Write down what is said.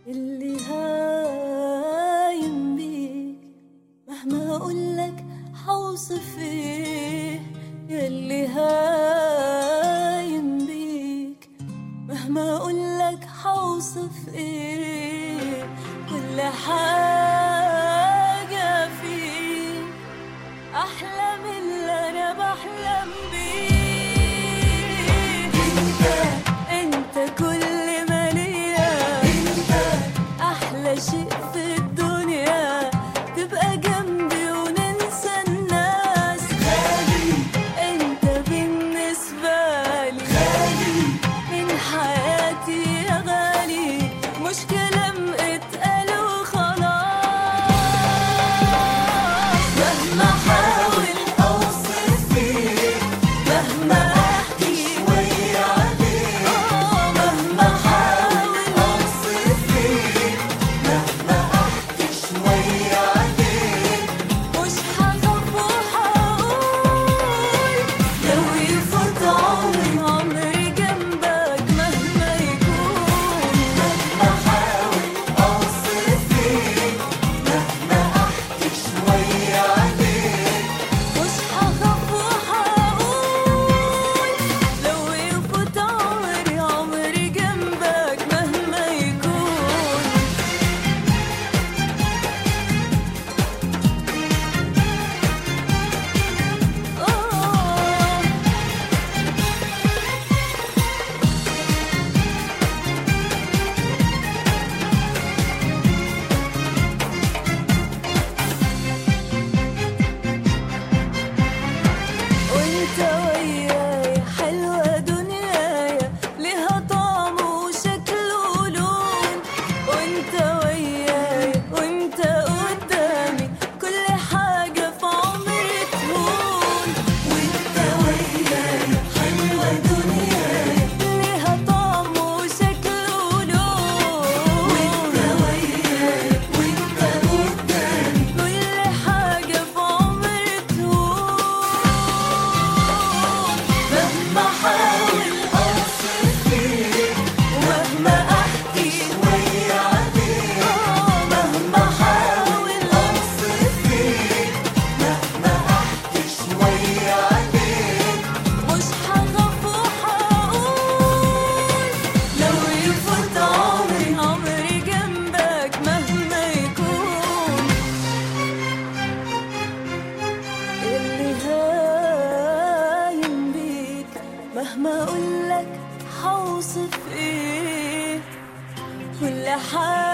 اللي هايم بيك مهما اقولك حوصف ايه ياللي هايم بيك مهما اقولك حوصف ايه كل حاجة فيك احلى من اللي انا بحلم بيه انت انت كل ما ليا انت احلى شيء في الدنيا تبقى جنبي وننسى الناس غالي انت بالنسبة لي غالي من حياتي يا غالي مش كلام اتقال وخلاص مهما احاول اوصف فيك مهما احكي شوية عليك مهما احاول اوصف فيك مهما احكي شوية عليك مش هخاف وهقول لو يفوت عمري عمري جنبك مهما يكون مهما احاول اوصف فيك مهما احكي شوية عليك مش هخاف وهقول لو يفوت عمري عمري جنبك مهما يكون آه وانت وياي حلوة دنيايا ليها طعم وشكل ولون وانت وياي وانت قدامي كل حاجة في عمري تهون وانت وياي حلوة دنياي ليها طعم وشكل ولون وانت وياي وانت قدامي كل حاجة في عمري تهون مهما احاول اوصف فيك ومهما احكي شوية عليك مهما احاول اوصف فيك مهما احكي شوية عليك مش هخاف وهقول لو يفوت عمري عمري جنبك مهما يكون اللي هايم بيك مهما اقولك حوصف ايه كل حاجة